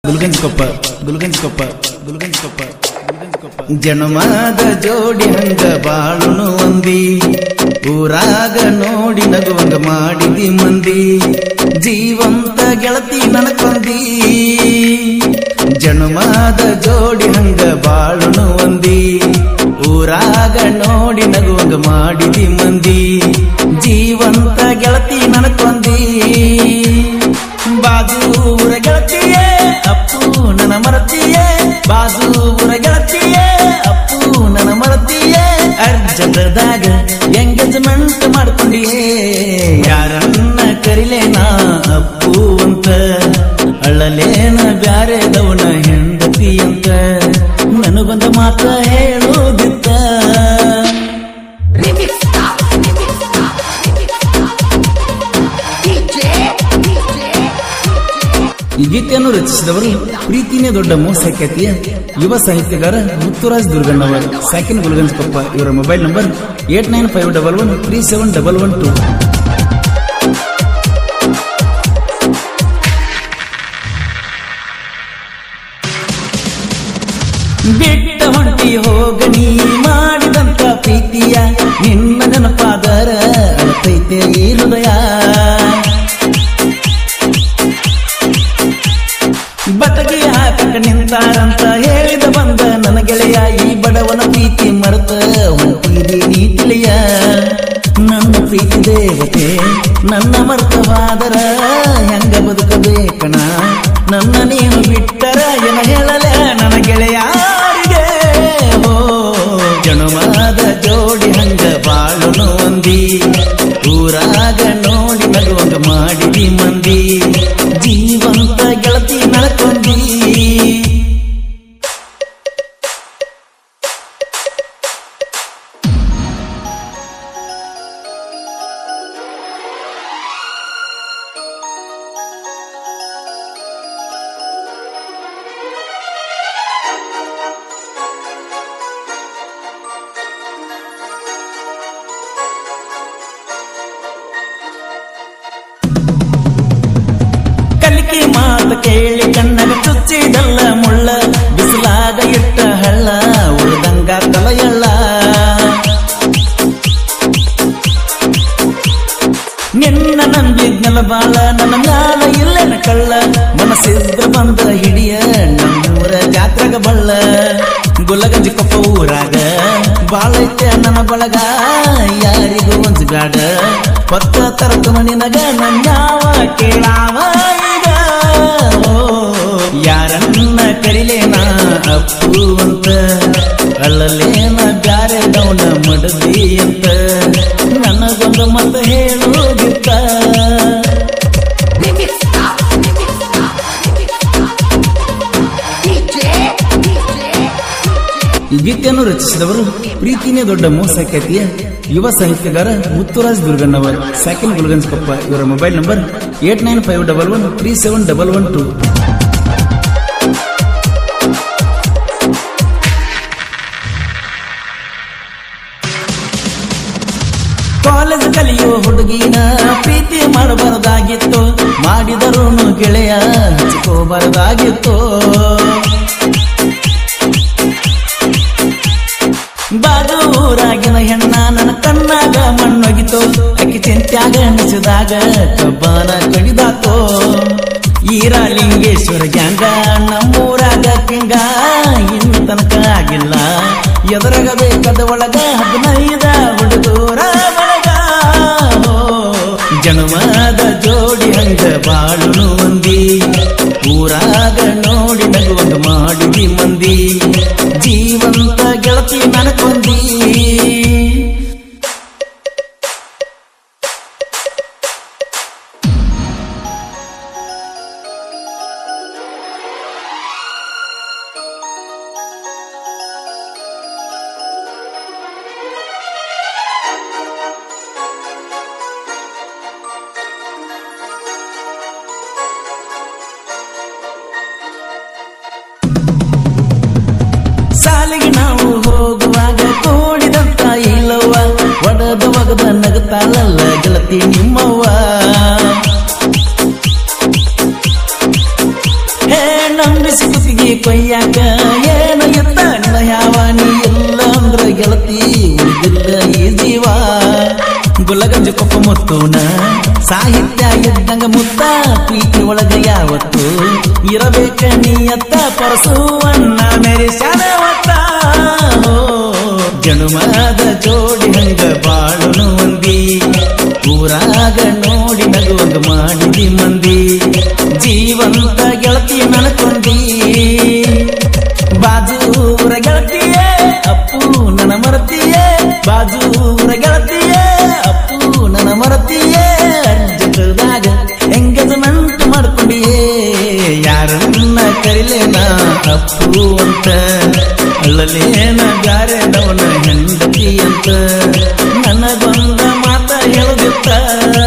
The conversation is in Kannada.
ಗುಲ್ಗಂಜ್ಕೊಪ್ಪ ಗುಲ್ಗಂಜ್ಕೊಪ್ಪ ಗುಲ್ಗಂಜ್ಕೊಪ್ಪ ಗುಲ್ಗಂಜ್ಕೊಪ್ಪ ಜನ್ಮದ ಜೋಡಿ ಹಂಗ ಬಾಳುನು ಒಂದಿ ಊರಾಗ ನೋಡಿ ನಗುವಂಗ ಮಾಡಿದಿ ಮಂದಿ ಜೀವಂತ ಗೆಳತಿ ನನಕೊಂದಿ ಜನ್ಮದ ಜೋಡಿ ಹಂಗ ಬಾಳುನು ಒಂದಿ ಊರಾಗ ನೋಡಿ ನಗುವಂಗ ಮಾಡಿದಿ ಮಂದಿ ಜೀವಂತ ಗೆಳತಿ ನನಕೊಂದಿ ಬಾಜು ಊರ ಗೆಳತಿಯೇ ಅಪ್ಪು ನನ್ನ ಮರತಿಯೇ ಬಾಜು ಊರ ಗೆಳತಿಯೇ ಅಪ್ಪು ನನ್ನ ಮರತಿಯೇ ಅರ್ಜಂಟದಾಗ ಎಂಗೇಜ್ಮೆಂಟ್ ಮಾಡ್ಕೊಂಡಿಯೇ ಯಾರನ್ನ ಕರಿಲೇನಾ ಅಪ್ಪು ಅಂತ ಅಳ್ಳಲೇನ ಬ್ಯಾರೆದವನ ಹೆಂಡತಿ ಅಂತ ನನಗೊಂದ ಮಾತ ಹೇಳೋದಿತ್ತ Remix stop, remix stop, remix stop. DJ, DJ, ಈ ಗೀತೆಯನ್ನು ರಚಿಸಿದವರು ಪ್ರೀತಿನೇ ದೊಡ್ಡ ಮೋಸ ಖ್ಯಾತಿಯ ಯುವ ಸಾಹಿತ್ಯಗಾರ ಮುತ್ತುರಾಜ್ ದುರ್ಗಣ್ಣವರ್ ಸಾಕಿನ್ ಗುಲ್ಗಂಜ್ ಕೊಪ್ಪ ಇವರ mobile number eight nine five double one three seven double one two ಬಿಟ್ಟ ಹೊಂಟಿ ಹೋಗ ನೀ ಮಾಡಿದಂತ ಪ್ರೀತಿಯ ನಿನ್ನ ನೆನಪಾದರ ಅಳತೈತೆ ಈ ಹೃದಯ ಬಟಗಿ ಹಾಕಕ ನಿಂತಾರಂತ ಹೇಳಿದ ಬಂದ ನನ್ನ ಗೆಳೆಯ ಈ ಬಡವನ ಪ್ರೀತಿ ಮರೆತ ಹೊಂಟಿದಿ ನೀ ತಿಳಿಯ ನನ್ನ ಪ್ರೀತಿ ದೇವತೆ ನನ್ನ ಮರ್ತವಾದರ ಹೆಂಗ ಬದುಕಬೇಕಣ ನನ್ನ ನೀನು ಬಿಟ್ಟರ ಏನ ಹೇಳಲೆ ನನ್ನ ಗೆಳೆಯಾರಿಗೆ ಓ ಜನುಮದ ಜೋಡಿ ಹಂಗ ಬಾಳುನು ಒಂದಿ ಊರಾಗ ನೋಡಿ ನಗುವಂಗ ಮಾಡಿದಿ ಮಂದಿ ಜೀವಂತ ಗೆಳತಿ ನಡ್ಕೊಂಡಿ ಕಲಿಕೆ ಮಾತು ಕೇಳಿ ಕಣ್ಣಗ ಚುಚ್ಚಿದಲ್ಲ ಮುಳ್ಳ ಬಿಸಿಲಾಗ ಇಟ್ಟ ಹಳ್ಳ ಉಳ್ದಂಗ ತಲೆಯಲ್ಲ ನಿನ್ನ ನಂಬಿದ್ನಲ್ಲ ಬಾಳ ನನ್ನ ಮ್ಯಾಲ ಇಲ್ಲೆನ ಕಳ್ಳ ಮನಸ್ಸಿದ್ರ ಬಂದ ಹಿಡಿಯ ನಮ್ಮೂರ ಜಾತ್ರೆಗ ಬಳ್ಳ ಗುಲಗಂಜಿ ಕೊಪ್ಪ ಊರಾಗ ಬಾಳೈತೆ ನನ್ನ ಬಳಗ ಯಾರಿಗೂ ಒಂದ್ಗಾಡ ಪತ್ತ ತರಕ ಮನಿನಗ ನನ್ಯಾವ ಕೇಳಾವ ಈಗ ಓ, ಯಾರನ್ನ ಕರಿಲೇನ ಅಪ್ಪು ಅಂತ ಅಲ್ಲಲೇನ ಬ್ಯಾರೆ ಡೌನ ಮಡದಿ ಅಂತ ನನಗೊಂದು ಮತ ಹೇಳೋದಿತ್ತ remix stop, remix stop, remix stop. DJ, DJ, ಈ ಗೀತೆಯನ್ನು ರಚಿಸಿದವರು ಪ್ರೀತಿನೇ ದೊಡ್ಡ ಮೋಸ ಖ್ಯಾತಿಯ ಯುವ ಸಾಹಿತ್ಯಗಾರ ಮುತ್ತುರಾಜ್ ದುರ್ಗಣ್ಣವರ್ ಸಾಕಿನ್ ಗುಲ್ಗಂಜ್ ಕೊಪ್ಪ ಇವರ mobile number eight nine five double one three seven double one two college ಕಲಿಯೋ ಹುಡುಗಿನ ಪ್ರೀತಿ ಮಾಡಬಾರದಾಗಿತ್ತು ಮಾಡಿದರೂ ಗೆಳೆಯ ಹಚ್ಕೋಬಾರದಾಗಿತ್ತು ಬಾಜು ಊರಾಗಿನ ಹೆಣ್ಣ ನನ್ನ ಕಣ್ಣಾಗ ಮಣ್ಣೊಗಿತು ಅಕ್ಕಿ ಚಿಂತ್ಯಾಗ ಅನಿಸಿದಾಗ ಕಬ್ಬನ ಕಡಿದಾತೋ ಈರಾಲಿಂಗೇಶ್ವರ ಗ್ಯಾಂಗ ನಮ್ಮೂರಾಗ ಕಿಂಗ ಇನ್ನು ತನಕ ಆಗಿಲ್ಲ ಎದುರಾಗ ಬೇಕಾದ ಒಳಗ ಹದಿನೈದ ಹುಡುಗೂರ ಬಳಗ ಓ, ಜನ್ಮದ ಜೋಡಿ ಹಂಗ ಬಾಳುನು ಒಂದಿ ಊರಾಗ ನೋಡಿ ನಗುವಂಗ ಮಾಡಿದಿ ಮಂದಿ ಜೀವಂತ ಗೆಳತಿ ನನಕೊಂದಿ ಸಾಲಿಗೆ ನಾವು ಹೋಗುವಾಗ ಕೂಡಿದಂತ ಇಲ್ಲವ್ವ ಒಡದ ಒಗದ ನಗುತ್ತಾಳಲ್ಲ ಗೆಳತಿ ನಿಮ್ಮವ್ವ ಹೇ ನಮ್ಮ ನಂಬಿಸಿ ಕುತ್ತಿಗೆ ಕೊಯ್ಯಾಕ ಏನು ಎತ್ತ ನಿನ್ನ ಯಾವ ನೀ ಇಲ್ಲ ಅಂದ್ರ ಗೆಳತಿ ಉಳಿದಿಲ್ಲ ಈ ಜೀವ ಗುಲಗಂಜ ಕೊಪ್ಪ ಮುತ್ತುನ ಸಾಹಿತ್ಯ ಇದ್ದಂಗ ಮುತ್ತ ಪ್ರೀತಿ ಒಳಗ ಯಾವತ್ತು ಇರಬೇಕ ನೀಯತ್ತ ಪರಸುವನ್ನ ಮೆರೆಸ್ಯಾನ ಒತ್ತ ಓ, ಜನುಮದ ಜೋಡಿ ಹಂಗ ಬಾಳುನು ಮಂದಿ ಊರಾಗ ನೋಡಿ ನಗುವಂಗ ಮಾಡಿದಿ ಮಂದಿ ಜೀವಂತ ಗೆಳತಿ ನನ್ಕೊಂಡಿ ಬಾಜೂರ ಗೆಳತಿಯೇ ಅಪ್ಪು ನನ್ನ ಮರತಿಯೇ ಬಾಜೂರ ಗೆಳತಿಯೇ ಅಪ್ಪು ನನ್ನ ಮರತಿಯೇ ಅರ್ಜುನದಾಗ ಎಂಗೇಜ್ಮೆಂಟ್ ಮಾಡ್ಕೊಂಡಿಯೇ ಯಾರನ್ನ ಕರಿಲೇನ ಅಪ್ಪು ಅಂತ ಅಳ್ಳಲೇನ ಗಾರೆದವನ ಹೆಂಡತಿ ಅಂತ ನನಗೊಂದ ಮಾತ ಹೇಳುದಿತ್ತ